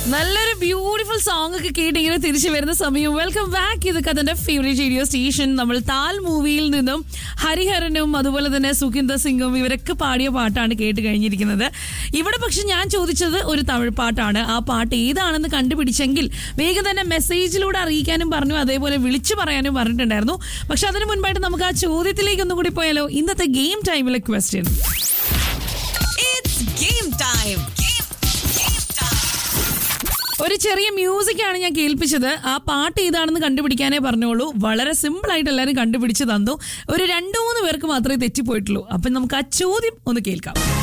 നല്ലൊരു beautiful song ഒക്കെ കേട്ട് ഇങ്ങനെ തിരിച്ചു വരുന്ന സമയം വെൽക്കം ബാക്ക് ഇത് കഥന്റെ ഫേവറേറ്റ് റേഡിയോ സ്റ്റേഷൻ നമ്മൾ താൽ മൂവിയിൽ നിന്നും ഹരിഹരനും അതുപോലെ തന്നെ സുഖിന്ദർ സിംഗും ഇവരൊക്കെ പാടിയ പാട്ടാണ് കേട്ട് കഴിഞ്ഞിരിക്കുന്നത് ഇവിടെ പക്ഷെ ഞാൻ ചോദിച്ചത് ഒരു തമിഴ് പാട്ടാണ് ആ പാട്ട് ഏതാണെന്ന് കണ്ടുപിടിച്ചെങ്കിൽ വേഗം തന്നെ മെസ്സേജിലൂടെ അറിയിക്കാനും പറഞ്ഞു അതേപോലെ വിളിച്ചു പറയാനും പറഞ്ഞിട്ടുണ്ടായിരുന്നു പക്ഷെ അതിനു മുൻപായിട്ട് നമുക്ക് ആ ചോദ്യത്തിലേക്ക് ഒന്നും കൂടി പോയാലോ ഇന്നത്തെ ഗെയിം ടൈമിലെ question It's game time. Game, game time. ഒരു ചെറിയ മ്യൂസിക് ആണ് ഞാൻ കേൾപ്പിച്ചത് ആ പാട്ട് ഏതാണെന്ന് കണ്ടുപിടിക്കാനേ പറഞ്ഞോളൂ വളരെ സിമ്പിൾ ആയിട്ട് എല്ലാവരും കണ്ടുപിടിച്ച് തന്നു ഒരു രണ്ടു മൂന്ന് പേർക്ക് മാത്രമേ തെറ്റിപ്പോയിട്ടുള്ളൂ അപ്പൊ നമുക്ക് ആ ചോദ്യം ഒന്ന് കേൾക്കാം